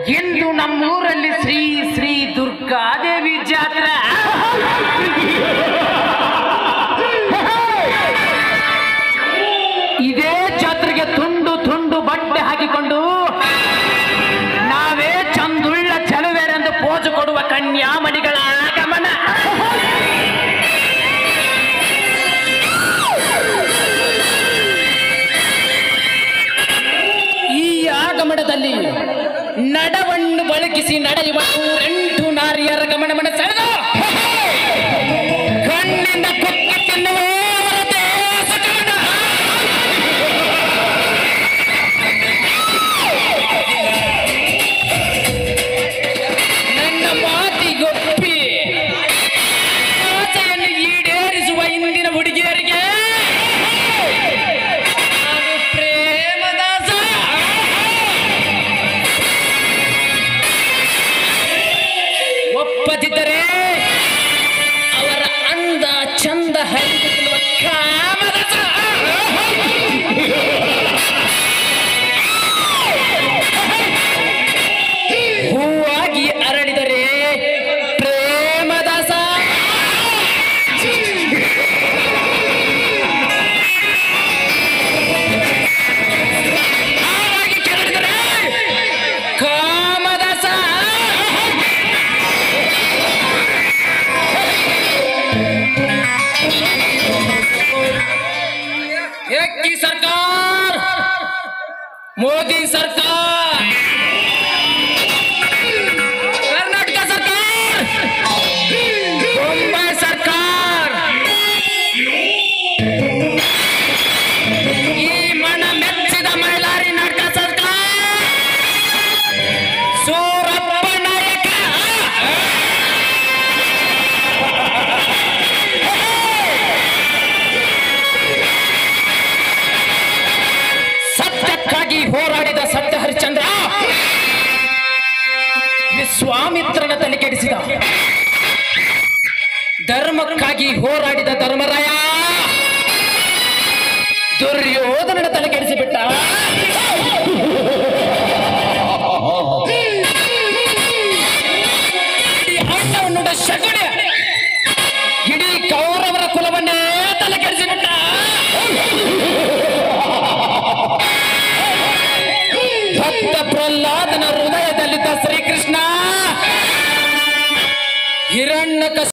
ಇಂದು ನಮ್ಮೂರಲ್ಲಿ ಶ್ರೀ ಶ್ರೀ ದುರ್ಗಾದೇವಿ ಜಾತ್ರೆ ಇದೇ ಜಾತ್ರೆಗೆ ತುಂಡು ತುಂಡು ಬಟ್ಟೆ ಹಾಕಿಕೊಂಡು ನಾವೇ ಚಂದುಳ್ಳ ಚೆಲುವೆರೆಂದು ಪೋಜು ಕೊಡುವ ಕನ್ಯಾಮಣಿಗಳ ಆಗಮನ ಈ ಆಗಮನದಲ್ಲಿ ನಡವನ್ನು ಬಳಗಿಸಿ ನಡೆಯುವ ಎಂಟು ನಾರಿಯರ ಗಮನಮನ ಸೆಳೆದು ಕಣ್ಣಿಂದ ಕುಕ್ಕಿ ತಿನ್ನುವ ದೇವಸಕವನ. ನನ್ನ ಮಾತಿಗೊಪ್ಪಿ ಆಸೆಯನ್ನು ಈಡೇರಿಸುವ ಇಂದಿನ ಹುಡುಗಿಯರಿಗೆ ನಾನು ಪ್ರೇಮದಾಸ ಒಪ್ಪದಿದ್ದರೆ ಅವರ ಅಂದ ಚಂದ ಹರಿದು ತಿನ್ನುವ ಕಾಮರಸ ಹೂವಾಗಿ ಅರಳಿದರೆ ಪ್ರೇಮದಾಸ ಹಾವಾಗಿ ಕೆರಳಿದರೆ ಕಾಮದಾಸ एक की सरकार मोदी सरकार कर्नाटक सरकार मुंबई सरकार ಈ ಮನ ಮೆಚ್ಚಿದ ಮೈಲಾರಿ ನಾಟಕ ಸರ್ಕಾರ ಸೂರಪ್ಪ ನಾಯಕ ಸತ್ಯಕ್ಕಾಗಿ ಹೋರಾಡಿದ ಸತ್ಯ ಹರಿಶ್ಚಂದ್ರ ವಿಶ್ವಾಮಿತ್ರನ ತಲೆ ಕೆಡಿಸಿದ ಧರ್ಮಕ್ಕಾಗಿ ಹೋರಾಡಿದ ಧರ್ಮರಾಯ ದುರ್ಯೋಧನನ ತಲೆ ಕೆಡಿಸಿಬಿಟ್ಟ ಇಡೀ ಅಣ್ಣವನ್ನುಡ ಶಗುಣೆ ಇಡೀ ಕೌರವರ ಕುಲವನ್ನೇ ತಲೆ ಕೆಡಿಸಿಬಿಟ್ಟ ಭಕ್ತ ಪ್ರಹ್ಲಾದನ ಹೃದಯದಲ್ಲಿದ್ದ ಶ್ರೀಕೃಷ್ಣ ಹಿರಣ್ಯ